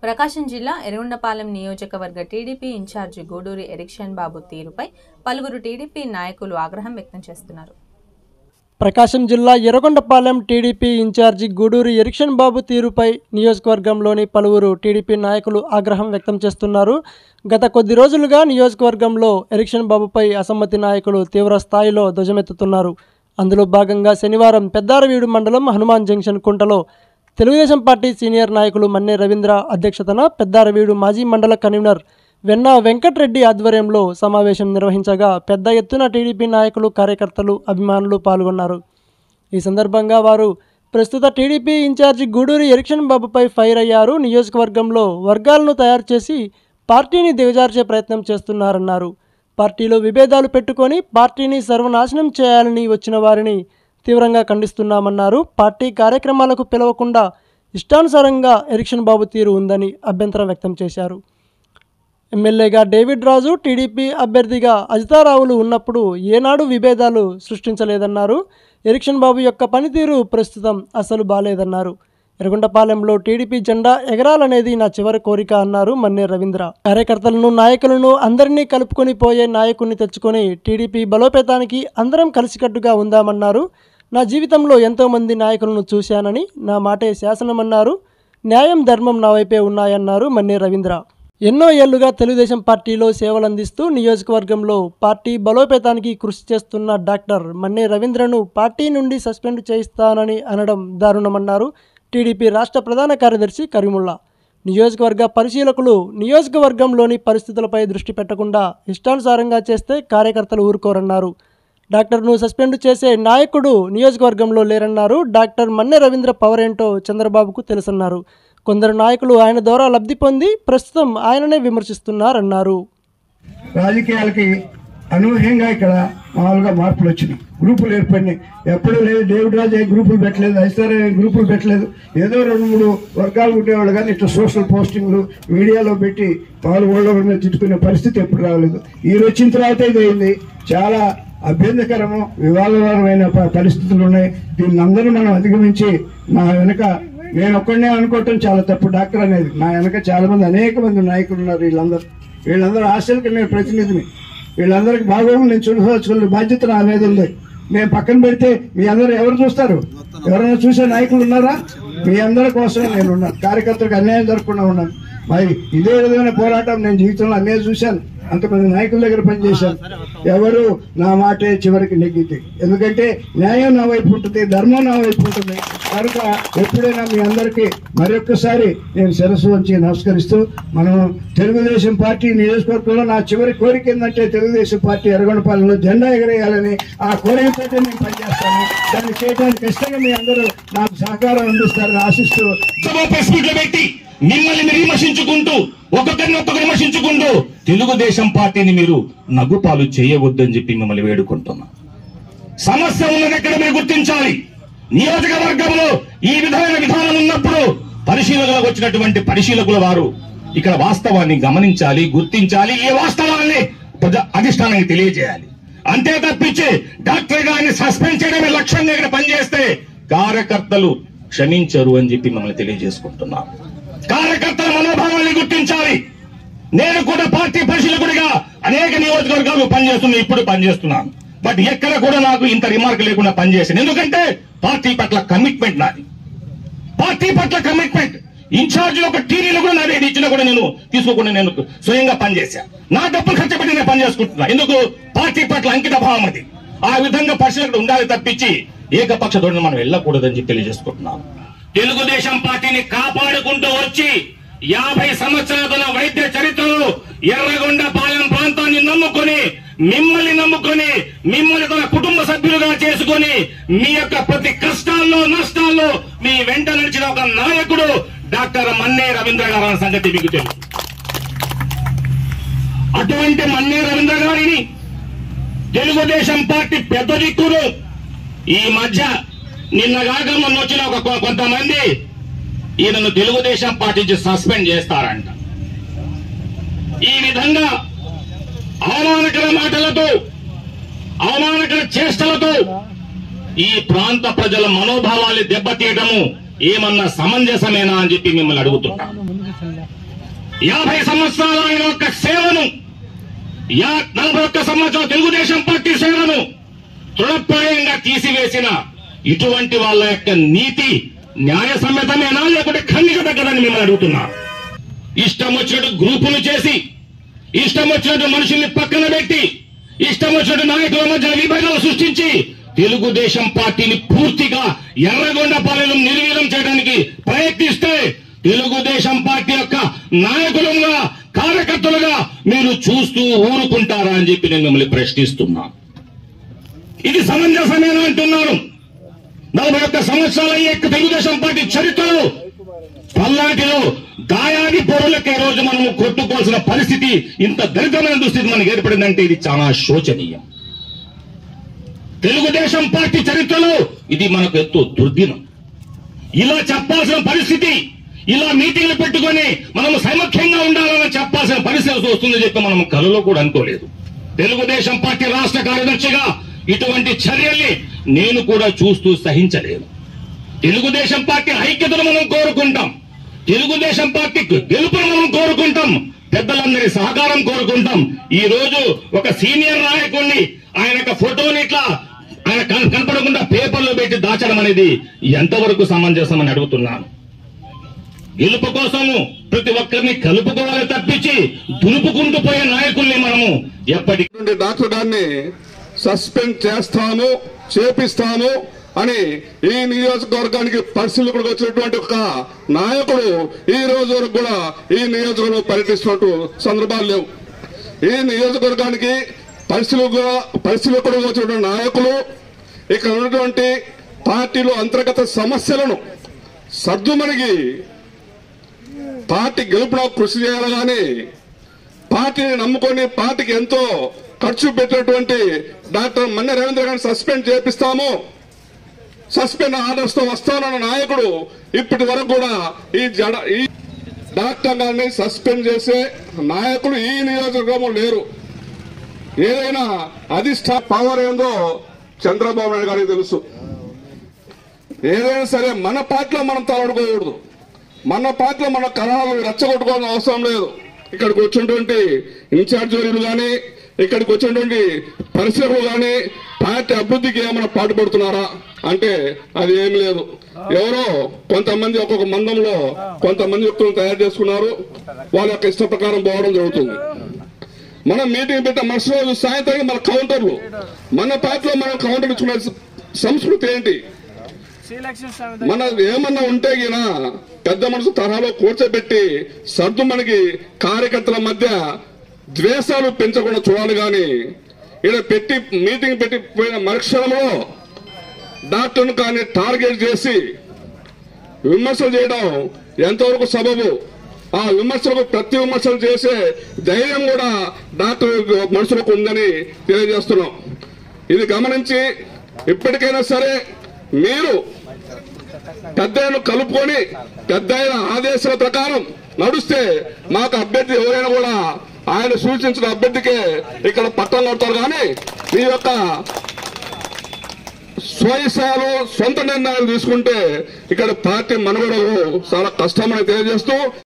ప్రకాశం జిల్లా ఎర్రగొండపాలెం నియోజకవర్గ TDP incharge Guduri Erikshan Babu తీరుపై పలువురు టీడీపీ నాయకులు ఆగ్రహం వ్యక్తం చేస్తున్నారు ప్రకాశం జిల్లా ఎర్రగొండపాలెం టీడీపీ ఇన్ఛార్జి గూడూరి ఎరిక్షన్ బాబు తీరుపై నియోజకవర్గంలోని పలువురు టీడీపీ నాయకులు ఆగ్రహం వ్యక్తం చేస్తున్నారు గత కొద్ది రోజులుగా నియోజకవర్గంలో ఎరిక్షన్ బాబుపై అసమ్మతి నాయకులు తీవ్ర స్థాయిలో ధ్వజమెత్తుతున్నారు అందులో భాగంగా శనివారం పెద్దారవీడు మండలం హనుమాన్ జంక్షన్ కుంటలో తెలుగుదేశం పార్టీ సీనియర్ నాయకులు మన్నే రవీంద్ర అధ్యక్షతన పెద్దారవీడు మాజీ మండల కన్వీనర్ వెన్న వెంకట్రెడ్డి ఆధ్వర్యంలో సమావేశం నిర్వహించగా పెద్ద ఎత్తున టీడీపీ నాయకులు కార్యకర్తలు అభిమానులు పాల్గొన్నారు ఈ సందర్భంగా వారు ప్రస్తుత టీడీపీ ఇన్ఛార్జి గూడూరి ఎరిక్షన్ బాబుపై ఫైర్ అయ్యారు నియోజకవర్గంలో వర్గాలను తయారు చేసి పార్టీని దిగజార్చే ప్రయత్నం చేస్తున్నారన్నారు పార్టీలో విభేదాలు పెట్టుకొని పార్టీని సర్వనాశనం చేయాలని వచ్చిన వారిని తీవ్రంగా ఖండిస్తున్నామన్నారు పార్టీ కార్యక్రమాలకు పిలవకుండా ఇష్టానుసారంగా ఎరిక్షన్ బాబు తీరు ఉందని అభ్యంతరం వ్యక్తం చేశారు ఎమ్మెల్యేగా డేవిడ్ రాజు టీడీపీ అభ్యర్థిగా అజితారావులు ఉన్నప్పుడు ఏనాడు విభేదాలు సృష్టించలేదన్నారు ఎరిక్షన్ బాబు యొక్క పనితీరు ప్రస్తుతం అసలు బాలేదన్నారు ఎర్రగొండపాలెంలో టీడీపీ జెండా ఎగరాలనేది నా చివరి కోరిక అన్నారు మన్నే రవీంద్ర కార్యకర్తలను నాయకులను అందరినీ కలుపుకొని పోయే నాయకుడిని తెచ్చుకొని టీడీపీ బలోపేతానికి అందరం కలిసికట్టుగా ఉందామన్నారు నా జీవితంలో ఎంతోమంది నాయకులను చూశానని నా మాటే శాసనమన్నారు న్యాయం ధర్మం నా వైపే ఉన్నాయన్నారు మన్నే రవీంద్ర ఎన్నో ఏళ్లుగా తెలుగుదేశం పార్టీలో సేవలందిస్తూ నియోజకవర్గంలో పార్టీ బలోపేతానికి కృషి చేస్తున్న డాక్టర్ మన్నే రవీంద్రను పార్టీ నుండి సస్పెండ్ చేయిస్తానని అనడం దారుణమన్నారు టీడీపీ రాష్ట్ర ప్రధాన కార్యదర్శి కరీముల్లా నియోజకవర్గ పరిశీలకులు నియోజకవర్గంలోని పరిస్థితులపై దృష్టి పెట్టకుండా ఇష్టానుసారంగా చేస్తే కార్యకర్తలు ఊరుకోరన్నారు డాక్టర్ను సస్పెండ్ చేసే నాయకుడు నియోజకవర్గంలో లేరన్నారు డాక్టర్ మన్నె రవీంద్ర పవర్ ఏంటో చంద్రబాబుకు తెలుసన్నారు కొందరు నాయకులు ఆయన ద్వారా లబ్ధి పొంది ప్రస్తుతం ఆయననే విమర్శిస్తున్నారన్నారు రాజకీయాలకి అనూహ్యంగా ఇక్కడ మామూలుగా మార్పులు వచ్చినాయి గ్రూపులు ఏర్పడినాయి ఎప్పుడూ లేదు డేవిడ్ రాజు ఏ గ్రూపులు పెట్టలేదు ఐసార్ ఏ గ్రూపులు పెట్టలేదు ఏదో రెండు మూడు వర్గాలు ఉండేవాళ్ళు కానీ ఇట్లా సోషల్ పోస్టింగ్లు మీడియాలో పెట్టి పాలు ఓళ్ళ మీద తిట్టుకునే పరిస్థితి ఎప్పుడు రాలేదు ఈ వచ్చిన తర్వాత ఇది అయింది చాలా అభ్యంతరకరము వివాదకరమైన ప- పరిస్థితులు ఉన్నాయి దీన్ని అందరూ మనం అధిగమించి నా వెనుక నేను ఒక్కడనే అనుకోవటం చాలా తప్పు డాక్టర్ అనేది నా వెనక చాలా మంది అనేక మంది నాయకులు ఉన్నారు వీళ్ళందరూ వీళ్ళందరూ ఆశలకి నేను ప్రతినిధిని వీళ్ళందరికి బాగోగు నేను చూడవలసిన బాధ్యత నా మీద ఉంది నేను పక్కన పెడితే మీ అందరూ ఎవరు చూస్తారు ఎవరైనా చూసే నాయకులు ఉన్నారా మీ అందరి కోసమే నేను ఉన్నాను కార్యకర్తలకు అన్యాయం జరగకుండా ఉన్నాను మరి ఇదే విధమైన పోరాటం నేను జీవితంలో అన్యాయం చూశాను అంతమంది నాయకుల దగ్గర పనిచేశాను ఎవరు నా మాటే చివరికి నెగ్గితే ఎందుకంటే న్యాయం నా వైపు ఉంటుంది ధర్మం నా వైపు ఉంటుంది కనుక ఎప్పుడైనా మీ అందరికీ మరొక్కసారి నేను శిరస్సు వంచి నమస్కరిస్తూ మనం తెలుగుదేశం పార్టీ నియోజకవర్గంలో నా చివరి కోరిక ఏంటంటే తెలుగుదేశం పార్టీ ఎర్రగొండపాలెంలో జెండా ఎగరేయాలని ఆ కోరికతో నేను పనిచేస్తాను దాన్ని చేయడానికి ఖచ్చితంగా మీ అందరూ నాకు సహకారం అందిస్తారని ఆశిస్తూ సభ ప్రెస్ మీట్ లో పెట్టి మిమ్మల్ని మీరు విమర్శించుకుంటూ ఒక్కొక్కరిని ఒక్కొక్కరు విమర్శించుకుంటూ తెలుగుదేశం పార్టీని మీరు నగ్గుపాలు చేయవద్దని చెప్పి మిమ్మల్ని వేడుకుంటున్నా సమస్య ఉన్నది ఎక్కడ మీరు గుర్తించాలి నియోజకవర్గంలో ఈ విధమైన విధానం ఉన్నప్పుడు పరిశీలకులకు వచ్చినటువంటి పరిశీలకుల వారు ఇక్కడ వాస్తవాన్ని గమనించాలి గుర్తించాలి ఈ వాస్తవాన్ని ప్రజా అధిష్టానానికి తెలియజేయాలి అంతే తప్పించి డాక్టర్ గారిని సస్పెండ్ చేయడమే లక్ష్యంగా ఇక్కడ పనిచేస్తే కార్యకర్తలు క్షమించరు అని చెప్పి మిమ్మల్ని తెలియజేసుకుంటున్నాం కార్యకర్తల మనోభావాన్ని గుర్తించాలి నేను కూడా పార్టీ పరిశీలకుడిగా అనేక నియోజకవర్గాలు పనిచేస్తున్నా ఇప్పుడు పనిచేస్తున్నాను బట్ ఎక్కడ కూడా నాకు ఇంత రిమార్క్ లేకుండా పనిచేసాను ఎందుకంటే పార్టీ పట్ల కమిట్మెంట్ నాది పార్టీ పట్ల కమిట్మెంట్ ఇన్ఛార్జ్ ఒక టీవీలో కూడా నా రేటు ఇచ్చినా కూడా నేను తీసుకోకుండా నేను స్వయంగా పనిచేశా నా డబ్బులు ఖర్చు పెట్టి నేను పనిచేసుకుంటున్నా ఎందుకు పార్టీ పట్ల అంకిత భావం అది ఆ విధంగా పరిశీలకుడు ఉండాలి తప్పించి ఏకపక్ష ధోరణి మనం వెళ్ళకూడదని చెప్పి తెలియజేసుకుంటున్నాను తెలుగుదేశం పార్టీని కాపాడుకుంటూ వచ్చి యాభై సంవత్సరాల వైద్య చరిత్రలో ఎర్రగొండ పాలెం ప్రాంతాన్ని నమ్ముకొని మిమ్మల్ని నమ్ముకొని మిమ్మల్ని తన కుటుంబ సభ్యులుగా చేసుకొని మీ యొక్క ప్రతి కష్టాల్లో నష్టాల్లో మీ వెంట నడిచిన ఒక నాయకుడు డాక్టర్ మన్నే రవీంద్ర గారు అన్న సంగతి మీకు తెలుసు అటువంటి మన్నే రవీంద్ర గారిని తెలుగుదేశం పార్టీ పెద్ద దిక్కులు ఈ మధ్య నిన్నగాక మొన్న వచ్చిన ఒక కొ- కొంతమంది ఈయనను తెలుగుదేశం పార్టీ నుంచి సస్పెండ్ చేస్తారంట ఈ విధంగా అవమానకర మాటలతో అవమానకర చేష్టలతో ఈ ప్రాంత ప్రజల మనోభావాలు దెబ్బతీయటము ఏమన్నా సమంజసమేనా అని చెప్పి మిమ్మల్ని అడుగుతున్నా యాభై సంవత్సరాల ఆయన యొక్క సేవను యా నలభై ఒక్క సంవత్సరం తెలుగుదేశం పార్టీ సేవను తృణప్రాయంగా తీసివేసిన ఇటువంటి వాళ్ళ యొక్క నీతి న్యాయ సమ్మతమేనా లేకుంటే ఖండికదగ్గదని మిమ్మల్ని అడుగుతున్నా ఇష్టం వచ్చినట్టు గ్రూపులు చేసి ఇష్టం వచ్చినట్టు మనుషుల్ని పక్కన పెట్టి ఇష్టం వచ్చినట్టు నాయకుల మధ్య విభజన సృష్టించి తెలుగుదేశం పార్టీని పూర్తిగా ఎర్రగొండపాలెం నిర్వీర్యం చేయడానికి ప్రయత్నిస్తే తెలుగుదేశం పార్టీ యొక్క నాయకులుగా కార్యకర్తలుగా మీరు చూస్తూ ఊరుకుంటారా అని చెప్పి నేను మిమ్మల్ని ప్రశ్నిస్తున్నా ఇది సమంజసమేనా అంటున్నాను నలభై ఒక్క సంవత్సరాల ఈ యొక్క తెలుగుదేశం పార్టీ చరిత్రలో పల్నాటిలో దాయాది పౌరులకు ఈ రోజు మనము కొట్టుకోవాల్సిన పరిస్థితి ఇంత దరిద్రమైన దుస్థితి మనకు ఏర్పడిందంటే ఇది చాలా శోచనీయం తెలుగుదేశం పార్టీ చరిత్రలో ఇది మనకు ఎంతో దుర్దినం ఇలా చెప్పాల్సిన పరిస్థితి ఇలా మీటింగ్లు పెట్టుకొని మనము సైమఖ్యంగా ఉండాలని చెప్పాల్సిన పరిస్థితి వస్తుందని చెప్పి మనం కలలో కూడా అనుకోలేదు తెలుగుదేశం పార్టీ రాష్ట్ర కార్యదర్శిగా ఇటువంటి చర్యల్ని నేను కూడా చూస్తూ సహించలేను తెలుగుదేశం పార్టీ ఐక్యతను మనం కోరుకుంటాం తెలుగుదేశం పార్టీ గెలుపును మనం కోరుకుంటాం పెద్దలందరి సహకారం కోరుకుంటాం ఈ రోజు ఒక సీనియర్ నాయకుడిని ఆయన యొక్క ఫోటోని ఇట్లా ఆయన కన- కనపడకుండా పేపర్లో పెట్టి దాచడం అనేది ఎంతవరకు సమంజసం అని అడుగుతున్నాను గెలుపు కోసము ప్రతి ఒక్కరిని కలుపుకోవాలి తప్పించి దులుపుకుంటూ పోయే నాయకుల్ని మనము ఎప్పటికీ నుండి డాక్టర్ గారిని సస్పెండ్ చేస్తాము చేపిస్తాము అని ఈ నియోజకవర్గానికి పరిశీలకుడికి వచ్చినటువంటి ఒక నాయకుడు ఈ రోజు వరకు కూడా ఈ నియోజకవర్గంలో పర్యటిస్తున్నట్టు సందర్భాలు లేవు ఈ నియోజకవర్గానికి పరిశీలకుగా పరిశీలకుడుగా వచ్చినటువంటి నాయకులు ఇక్కడ ఉన్నటువంటి పార్టీలో అంతర్గత సమస్యలను సర్దుమణిగి పార్టీ గెలుపులో కృషి చేయాలి కానీ పార్టీని నమ్ముకొని పార్టీకి ఎంతో ఖర్చు పెట్టినటువంటి డాక్టర్ మన్నె రవీంద్ర గారిని సస్పెండ్ చేపిస్తాము సస్పెండ్ ఆర్డర్స్ తో వస్తానన్న నాయకుడు ఇప్పటి వరకు కూడా ఈ జడ ఈ డాక్టర్ గారిని సస్పెండ్ చేసే నాయకులు ఈ నియోజకవర్గంలో లేరు ఏదైనా అధిష్ట పవర్ ఏందో చంద్రబాబు నాయుడు గారికి తెలుసు ఏదైనా సరే మన పార్టీలో మనం తలడుకోకూడదు మన పార్టీలో మన కళాలు రెచ్చగొట్టుకోవాల్సిన అవసరం లేదు ఇక్కడికి వచ్చినటువంటి ఇన్ఛార్జీలు కానీ ఇక్కడికి వచ్చినటువంటి పరిశ్రమలు కానీ పార్టీ అభివృద్ధికి ఏమైనా పాటుపడుతున్నారా అంటే అది ఏమి లేదు ఎవరో కొంతమంది ఒక్కొక్క మందంలో కొంతమంది వ్యక్తులను తయారు చేసుకున్నారు వాళ్ళ యొక్క ఇష్ట ప్రకారం పోవడం జరుగుతుంది మనం మీటింగ్ పెట్టే మరుసటి రోజు సాయంత్రం మన కౌంటర్లు మన పార్టీలో మనం కౌంటర్ ఇచ్చుకునే సంస్కృతి ఏంటి మన ఏమన్నా ఉంటే గిన పెద్ద మనసు తరహాలో కూర్చోబెట్టి సర్దు మనకి కార్యకర్తల మధ్య ద్వేషాలు పెంచకుండా చూడాలి గాని ఇక్కడ పెట్టి మీటింగ్ పెట్టి పోయిన మరుక్షణంలో డాక్టర్ను కానీ టార్గెట్ చేసి విమర్శలు చేయడం ఎంతవరకు సబబు ఆ విమర్శలకు ప్రతి విమర్శలు చేసే ధైర్యం కూడా డాక్టర్ మనుషులకు ఉందని తెలియజేస్తున్నాం ఇది గమనించి ఇప్పటికైనా సరే మీరు పెద్ద కలుపుకొని పెద్ద ఆదేశాల ప్రకారం నడుస్తే మాకు అభ్యర్థి ఎవరైనా కూడా ఆయన సూచించిన అభ్యర్థికే ఇక్కడ పట్టం కడతారు కానీ మీ యొక్క స్వయసాలు సొంత నిర్ణయాలు తీసుకుంటే ఇక్కడ పార్టీ మనుగడలు చాలా కష్టమని తెలియజేస్తూ